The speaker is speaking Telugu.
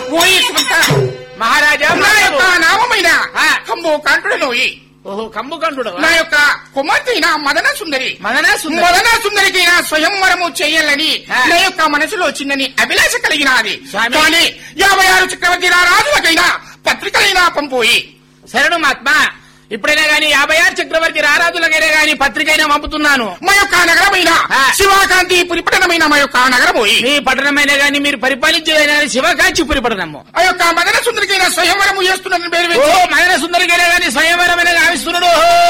ఓయిసుమంత మహారాజా నా యొక్క నామమైన ఆ. కంబో కంటుడనోయి ఓహో కంబుకంఠుడు నా యొక్క కుమార్తె అయిన మదన సుందరి మదనా సుందరి మదన సుందరికి నా స్వయంవరము చేయాలని ఆ. నా యొక్క మనసులో వచ్చిందని అభిలాష కలిగినది స్వామి. కానీ యాభై ఆరు చక్రవర్తి రాజులకైనా పత్రికలైనా పంపోయి శరణు మహాత్మ ఇప్పుడైనా గాని యాభై ఆరు చక్రవర్తి రారాజులకైనా గాని పత్రికైనా పంపుతున్నాను మా యొక్క నగరమైన ఆ. శివాకాంతి పురిపటనమైన మా యొక్క నగరపోయి మీ పట్టణమైనా గాని మీరు పరిపాలించేదైనా గాని శివకాంచిపురి పట్టణము ఆ యొక్క మదన సుందరికైనా స్వయంవరము చేస్తున్నదని పేరు ఓ పెట్టి మదన సుందరికైనా గాని స్వయంవరమైన గావిస్తున్నాడు